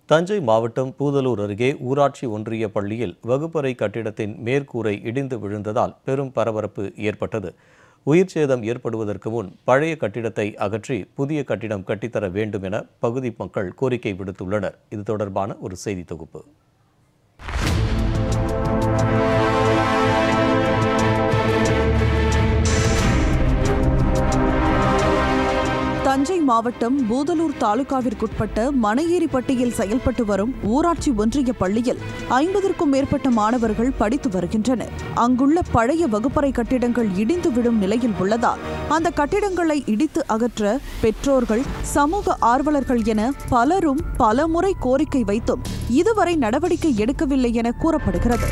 தஞ்சை மாவட்டம் பூதலூர் அருகே ஊராட்சி ஒன்றிய பள்ளியில் வகுப்பறை கட்டிடத்தின் மேற்கூரை இடிந்து விழுந்ததால் பெரும் பரபரப்பு ஏற்பட்டது உயிர் சேதம் ஏற்படுவதற்கு முன் பழைய கட்டிடத்தை அகற்றி புதிய கட்டிடம் கட்டித்தர வேண்டும் என பகுதி மக்கள் கோரிக்கை விடுத்துள்ளனர் இது தொடர்பான ஒரு செய்தி தொகுப்பு தஞ்சை மாவட்டம் பூதலூர் தாலுகாவிற்குட்பட்ட மனையேரிப்பட்டியில் செயல்பட்டு வரும் ஊராட்சி ஒன்றிய பள்ளியில் ஐம்பதற்கும் மேற்பட்ட மாணவர்கள் படித்து வருகின்றனர் அங்குள்ள பழைய வகுப்பறை கட்டிடங்கள் இடிந்து விடும் நிலையில் உள்ளதால் அந்த கட்டிடங்களை இடித்து அகற்ற பெற்றோர்கள் சமூக ஆர்வலர்கள் என பலரும் பலமுறை கோரிக்கை வைத்தும் இதுவரை நடவடிக்கை எடுக்கவில்லை என கூறப்படுகிறது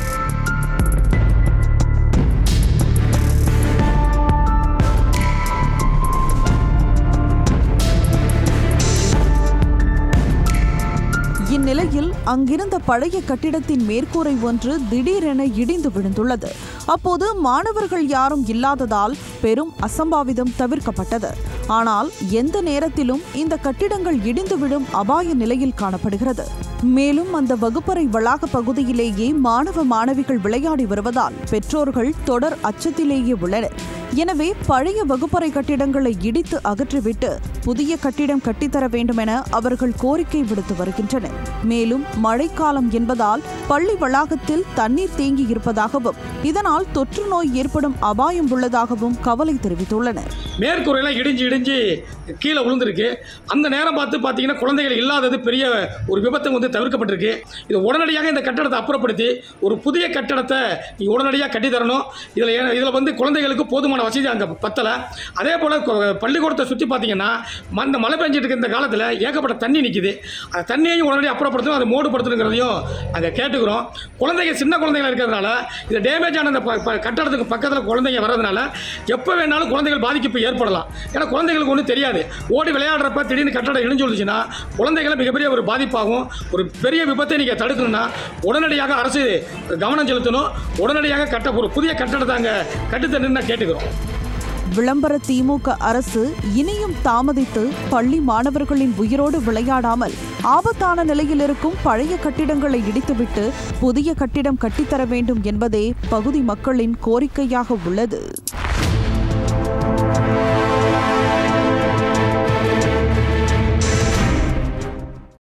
இந்நிலையில் அங்கிருந்த பழைய கட்டிடத்தின் மேற்கூரை ஒன்று திடீரென இடிந்து விழுந்துள்ளது அப்போது மாணவர்கள் யாரும் இல்லாததால் பெரும் அசம்பாவிதம் தவிர்க்கப்பட்டது ஆனால் எந்த நேரத்திலும் இந்த கட்டிடங்கள் இடிந்து விடும் அபாய நிலையில் காணப்படுகிறது மேலும் அந்த வகுப்பறை வளாக பகுதியிலேயே மாணவ மாணவிகள் விளையாடி வருவதால் பெற்றோர்கள் தொடர் அச்சத்திலேயே உள்ளனர் எனவே பழைய வகுப்பறை கட்டிடங்களை இடித்து அகற்றிவிட்டு புதிய கட்டிடம் கட்டித்தர வேண்டும் என அவர்கள் கோரிக்கை விடுத்து வருகின்றனர் மேலும் மழைக்காலம் என்பதால் பள்ளி வளாகத்தில் தண்ணீர் தேங்கி இருப்பதாகவும் இதனால் தொற்று நோய் ஏற்படும் அபாயம் உள்ளதாகவும் கவலை தெரிவித்துள்ளனர் மேற்கூரையெல்லாம் இடிஞ்சு இடிஞ்சு கீழே விழுந்திருக்கு அந்த நேரம் பார்த்து பார்த்தீங்கன்னா குழந்தைகள் இல்லாதது பெரிய ஒரு விபத்து வந்து தவிர்க்கப்பட்டிருக்கு இது உடனடியாக இந்த கட்டடத்தை அப்புறப்படுத்தி ஒரு புதிய கட்டடத்தை நீ உடனடியாக கட்டித்தரணும் இதில் இதில் வந்து குழந்தைகளுக்கு போதுமான வசதி அங்கே பத்தலை அதே போல் பள்ளிக்கூடத்தை சுற்றி பார்த்தீங்கன்னா ம- இந்த மழை பெஞ்சிட்டு இருக்க இந்த காலத்தில் ஏகப்பட்ட தண்ணி நிற்கிது அந்த தண்ணியையும் உடனடியாக அப்புறப்படுத்தணும் அதை மூடுபடுத்தணுங்கிறதையும் அங்கே கேட்டுக்கிறோம் குழந்தைங்க சின்ன குழந்தைகள் இருக்கிறதுனால இது டேமேஜ் ஆன இந்த ப- ப- கட்டடத்துக்கு பக்கத்தில் குழந்தைங்க வர்றதுனால எப்போ வேணாலும் குழந்தைகள் பாதிப்பு ஏற்படலாம் ஏன்னா குழந்தைகளுக்கு ஒன்றும் தெரியாது ஓடி விளையாடுறப்ப திடீர்னு கட்டடம் இடிஞ்சு விழுந்துச்சுன்னா குழந்தைகளை மிகப்பெரிய ஒரு பாதிப்பாகும் ஒரு பெரிய விபத்தை நீங்கள் தடுக்கணும்னா உடனடியாக அரசு கவனம் செலுத்தணும் உடனடியாக கட்ட ஒரு புதிய கட்டடத்தை அங்கே கட்டுத்தரணும்னு நான் கேட்டுக்கிறோம் விளம்பர திமுக அரசு இனியும் தாமதித்து பள்ளி மாணவர்களின் உயிரோடு விளையாடாமல் ஆபத்தான நிலையில் இருக்கும் பழைய கட்டிடங்களை இடித்துவிட்டு புதிய கட்டிடம் கட்டித்தர வேண்டும் என்பதே பகுதி மக்களின் கோரிக்கையாக உள்ளது